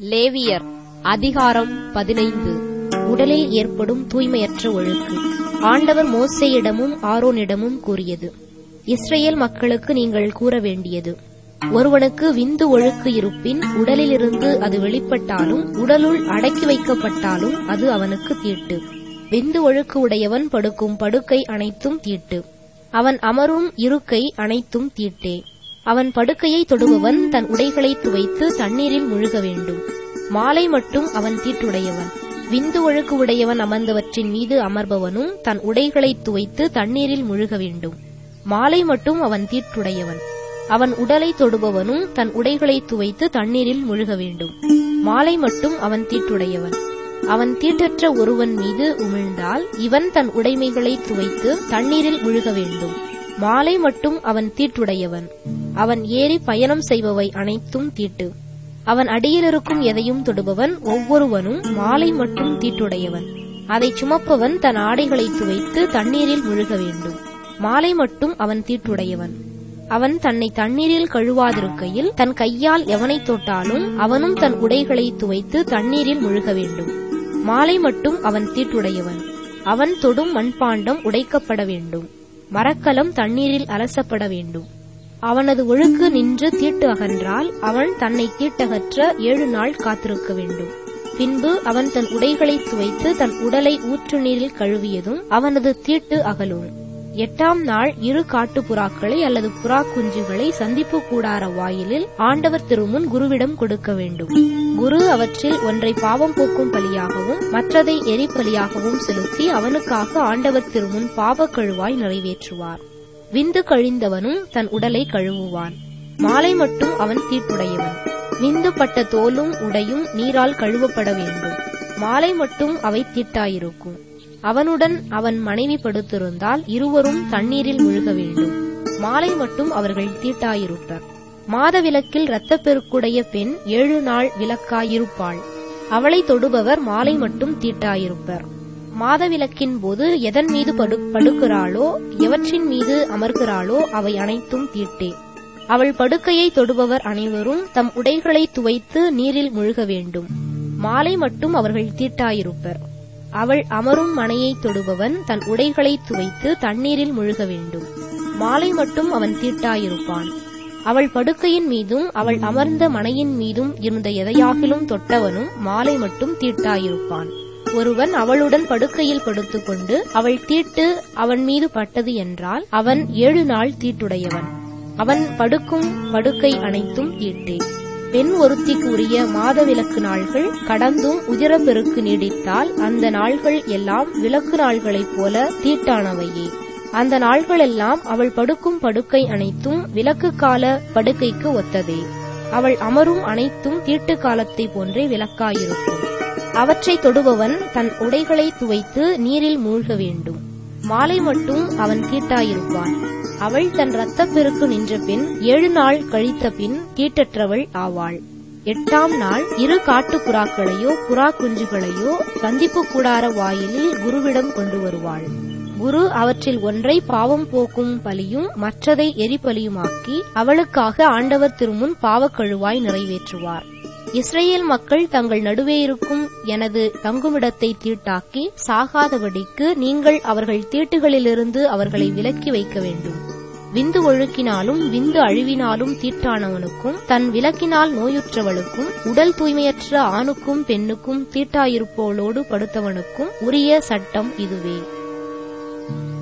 லேவியர் அதிகாரம் பதினைந்து உடலில் ஏற்படும் தூய்மையற்ற ஒழுக்கு ஆண்டவர் மோசேயிடமும் ஆரோனிடமும் கூறியது இஸ்ரேல் மக்களுக்கு நீங்கள் கூற வேண்டியது ஒருவனுக்கு விந்து ஒழுக்கு இருப்பின் உடலிலிருந்து அது வெளிப்பட்டாலும் உடலுள் அடக்கி வைக்கப்பட்டாலும் அது அவனுக்கு தீட்டு விந்து ஒழுக்கு உடையவன் படுக்கும் படுக்கை அனைத்தும் தீட்டு அவன் அமரும் இருக்கை அனைத்தும் தீட்டே அவன் படுக்கையை தொடுபவன் தன் உடைகளை துவைத்து தண்ணீரில் முழுக வேண்டும் மாலை மட்டும் அவன் தீட்டுடையவன் விந்து ஒழுக்கு உடையவன் அமர்ந்தவற்றின் மீது அமர்பவனும் தன் உடைகளை துவைத்து தண்ணீரில் முழுக வேண்டும் மாலை மட்டும் அவன் தீட்டுடையவன் அவன் உடலை தொடுபவனும் தன் உடைகளை துவைத்து தண்ணீரில் முழுக வேண்டும் மாலை மட்டும் அவன் தீட்டுடையவன் அவன் தீட்டற்ற ஒருவன் மீது உமிழ்ந்தால் இவன் தன் உடைமைகளை துவைத்து தண்ணீரில் முழுக வேண்டும் மாலை மட்டும் அவன் தீட்டுடையவன் அவன் ஏறி பயணம் செய்பவை அனைத்தும் தீட்டு அவன் அடியிலிருக்கும் எதையும் தொடுபவன் ஒவ்வொருவனும் மாலை மட்டும் தீட்டுடையவன் அதைச் சுமப்பவன் தன் ஆடைகளை துவைத்து தண்ணீரில் முழுக வேண்டும் மாலை மட்டும் அவன் தீட்டுடையவன் அவன் தன்னை தண்ணீரில் கழுவாதிருக்கையில் தன் கையால் எவனை தொட்டாலும் அவனும் தன் உடைகளை துவைத்து தண்ணீரில் முழுக வேண்டும் மாலை மட்டும் அவன் தீட்டுடையவன் அவன் தொடும் மண்பாண்டம் உடைக்கப்பட வேண்டும் மரக்கலம் தண்ணீரில் அலசப்பட வேண்டும் அவனது ஒழுக்கு நின்று தீட்டு அகன்றால் அவன் தன்னை தீட்டகற்ற ஏழு நாள் காத்திருக்க வேண்டும் பின்பு அவன் தன் உடைகளை துவைத்து தன் உடலை ஊற்று நீரில் கழுவியதும் அவனது தீட்டு அகலும் எட்டாம் நாள் இரு காட்டுப் புறாக்களை அல்லது புறா குஞ்சுகளை சந்திப்பு கூடார வாயிலில் ஆண்டவர் திருமுன் குருவிடம் கொடுக்க வேண்டும் குரு அவற்றில் ஒன்றை பாவம் போக்கும் பலியாகவும் மற்றதை எரிபலியாகவும் செலுத்தி அவனுக்காக ஆண்டவர் திருமுன் பாவக் கழுவாய் நிறைவேற்றுவார் விந்து கழிந்தவனும் தன் உடலை கழுவுவான் மாலை மட்டும் அவன் தீட்டுடையவன் விந்து பட்ட தோலும் உடையும் நீரால் கழுவப்பட வேண்டும் மாலை மட்டும் அவை தீட்டாயிருக்கும் அவனுடன் அவன் மனைவி படுத்திருந்தால் இருவரும் தண்ணீரில் முழுக வேண்டும் மாலை மட்டும் அவர்கள் தீட்டாயிருப்பர் மாதவிலக்கில் இரத்தப்பெருக்குடைய பெண் ஏழு நாள் விலக்காயிருப்பாள் அவளை தொடுபவர் மாலை மட்டும் தீட்டாயிருப்பர் மாதவிலக்கின் போது எதன் மீது படு படுக்கிறாளோ எவற்றின் மீது அமர்கிறாளோ அவை அனைத்தும் தீட்டே அவள் படுக்கையை தொடுபவர் அனைவரும் தம் உடைகளை துவைத்து நீரில் முழுக வேண்டும் மாலை மட்டும் அவர்கள் தீட்டாயிருப்பர் அவள் அமரும் மனையை தொடுபவன் தன் உடைகளை துவைத்து தண்ணீரில் முழுக வேண்டும் மாலை மட்டும் அவன் தீட்டாயிருப்பான் அவள் படுக்கையின் மீதும் அவள் அமர்ந்த மனையின் மீதும் இருந்த எதையாகிலும் தொட்டவனும் மாலை மட்டும் தீட்டாயிருப்பான் ஒருவன் அவளுடன் படுக்கையில் படுத்துக்கொண்டு அவள் தீட்டு அவன் மீது பட்டது என்றால் அவன் ஏழு நாள் தீட்டுடையவன் அவன் படுக்கும் படுக்கை அனைத்தும் தீட்டே பெண் ஒருத்திக்கு உரிய மாதவிலக்கு நாள்கள் கடந்தும் உதிரப்பெருக்கு நீடித்தால் அந்த நாள்கள் எல்லாம் விலக்கு நாள்களைப் போல தீட்டானவையே அந்த நாள்களெல்லாம் அவள் படுக்கும் படுக்கை அனைத்தும் விலக்கு கால படுக்கைக்கு ஒத்ததே அவள் அமரும் அனைத்தும் தீட்டு காலத்தை போன்றே விளக்காயிருக்கும் அவற்றை தொடுபவன் தன் உடைகளை துவைத்து நீரில் மூழ்க வேண்டும் மாலை மட்டும் அவன் தீட்டாயிருப்பான் அவள் தன் இரத்தப்பெருக்கு நின்ற பின் ஏழு நாள் கழித்த பின் தீட்டற்றவள் ஆவாள் எட்டாம் நாள் இரு காட்டு புறாக்களையோ புறா குஞ்சுகளையோ சந்திப்பு கூடார வாயிலில் குருவிடம் கொண்டு வருவாள் குரு அவற்றில் ஒன்றை பாவம் போக்கும் பலியும் மற்றதை எரிபலியுமாக்கி அவளுக்காக ஆண்டவர் திருமுன் பாவக்கழுவாய் நிறைவேற்றுவார் இஸ்ரேல் மக்கள் தங்கள் நடுவே இருக்கும் எனது தங்குமிடத்தை தீட்டாக்கி சாகாதபடிக்கு நீங்கள் அவர்கள் தீட்டுகளிலிருந்து அவர்களை விலக்கி வைக்க வேண்டும் விந்து ஒழுக்கினாலும் விந்து அழிவினாலும் தீட்டானவனுக்கும் தன் விலக்கினால் நோயுற்றவளுக்கும் உடல் தூய்மையற்ற ஆணுக்கும் பெண்ணுக்கும் தீட்டாயிருப்போளோடு படுத்தவனுக்கும் உரிய சட்டம் இதுவே